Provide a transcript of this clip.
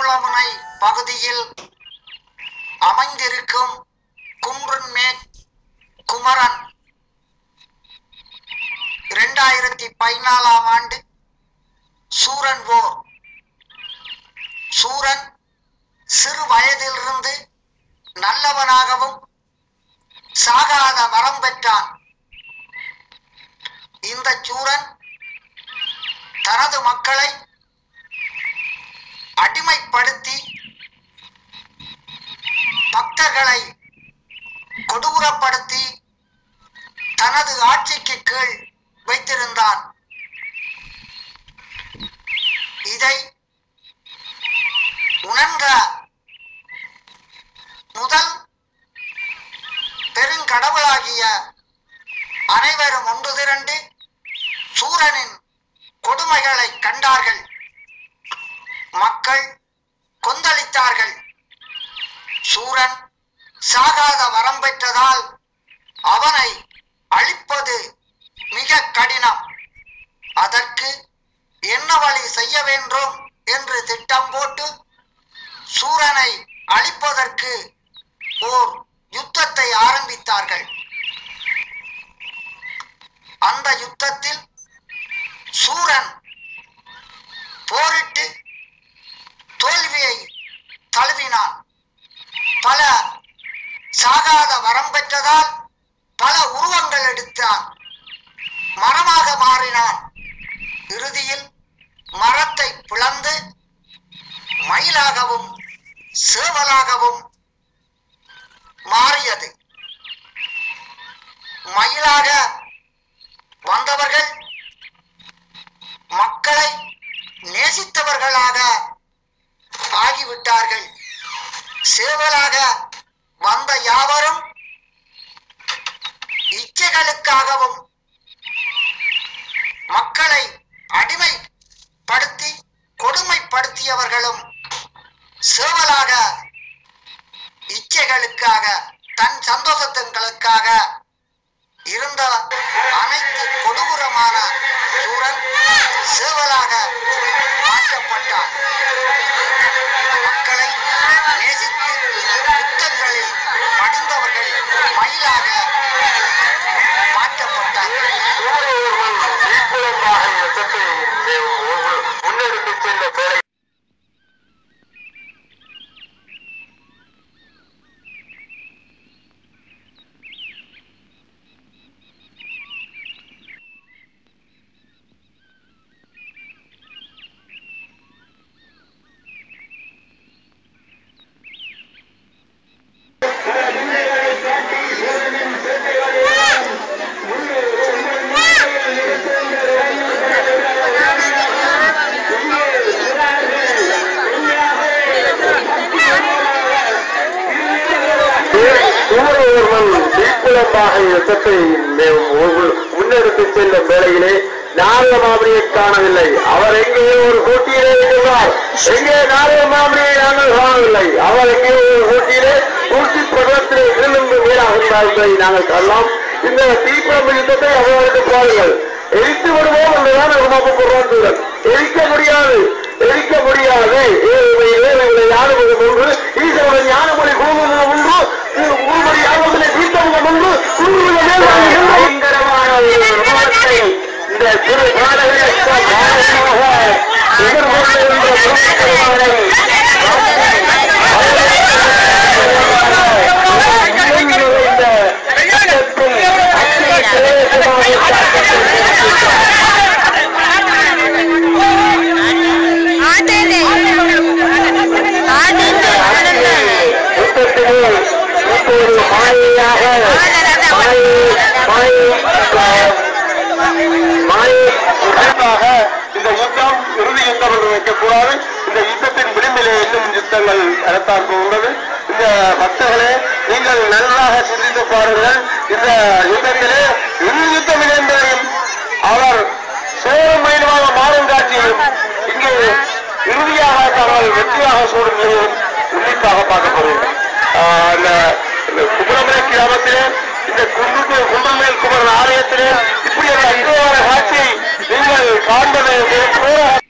சோழமுனை பகுதியில் அமைந்திருக்கும் குன்றின் மேற் குமரன் இரண்டாயிரத்தி பதினாலாம் ஆண்டு சூரன் போர் சூரன் சிறு வயதிலிருந்து நல்லவனாகவும் சாகாத வரம் பெற்றான் இந்த சூரன் தனது மக்களை அடிமைப்படுத்தி பக்தர்களை கொடூரப்படுத்தி தனது ஆட்சிக்கு கீழ் வைத்திருந்தான் இதை உணர்ந்த முதல் பெருங்கடவுளாகிய அனைவரும் ஒன்று திரண்டு சூரனின் கொடுமைகளை கண்டார்கள் மக்கள் கொந்தளித்தார்கள் சூரன் சாகாத வரம் பெற்றதால் அவனை அழிப்பது மிக கடினம் அதற்கு என்ன வழி செய்ய வேண்டும் என்று திட்டம் போட்டு சூரனை அழிப்பதற்கு ஓர் யுத்தத்தை ஆரம்பித்தார்கள் அந்த யுத்தத்தில் சூரன் போரிட்டு தோல்வியை தழுவினான் பல சாகாத வரம் பெற்றதால் பல உருவங்கள் எடுத்தான் மரமாக மாறினான் இறுதியில் மரத்தை பிளந்து மயிலாகவும் சேவலாகவும் மாறியது மயிலாக வந்தவர்கள் மக்களை நேசித்தவர்களாக ஆகிவிட்டார்கள் சேவலாக வந்த யாவரும் இச்சைகளுக்காகவும் மக்களை அடிமைப்படுத்தி கொடுமைப்படுத்தியவர்களும் சேவலாக இச்சைகளுக்காக தன் சந்தோஷத்துங்களுக்காக இருந்த அனைத்து கொடூரமான சூரன் சேவலாக மாற்றப்பட்டான் மக்களை நேசித்து யுத்தங்களில் மடிந்தவர்கள் மயிலாக மாற்றப்பட்டார்கள் ஈக்குவலமாக யுத்தத்தை முன்னெடுத்துச் சென்ற வேலை சூரியவர்மன் தீக்குளமாக யுத்தத்தை முன்னெடுத்துச் செல்லும் வேளையிலே நாரத மாமணியை காணவில்லை அவர் எங்கேயோ ஒரு போட்டியிலே இருக்கிறார் எங்கே நாரத மாமணியை நாங்கள் காணவில்லை அவர் எங்கேயோ ஒரு போட்டியிலே பூர்த்தி பிரதத்திலே இருந்து மேலாக என்பதை நாங்கள் காணலாம் இந்த தீக்குளம் யுத்தத்தை அவர்களுக்கு பாருங்கள் எரித்து விடுவோம் என்றுதான் அவர் போடுறான் சூழல் எரிக்க முடியாது எரிக்க முடியாது ஏழைகளை யாருவது ஒன்று ஈஸ்வரன் ஞானமொழி கூறுவது ஒன்று உருவடி யாருவதிலே தீர்த்தமுகம் ஒன்று உருவதிலே பயங்கரமான ஒரு விமானத்தை இந்த சிறு பாடகரை எதிர்கொண்டிருந்த ஆட்டேனே ஆட்டேனே யுத்தத்திலே இப்போது மாயையாக மாயை மாயை மாயை குறிப்பாக இந்த யுத்தம் இறுதி யுத்தம் என்று வைக்கக்கூடாது இந்த யுத்தத்தின் விளிம்பிலே இன்னும் யுத்தங்கள் நடத்தான் போகிறது இந்த பக்தர்களே நீங்கள் நன்றாக சிந்தித்து பாருங்கள் இந்த யுத்தத்திலே இறுதி யுத்தம் இல்லை என்பதையும் அவர் சோழமயமாக மாறும் காட்சியும் இங்கே இறுதியாக தங்கள் வெற்றியாக சூடும் நிலையும் உன்னிப்பாக பார்க்கப்படுகிறது ஆஹ் அந்த இந்த குமரமலை கிராமத்திலே இந்த குண்டு குண்டமேல் குமரன் ஆலயத்திலே இப்படி ஒரு அற்புதமான காட்சியை நீங்கள் காண்பது மிக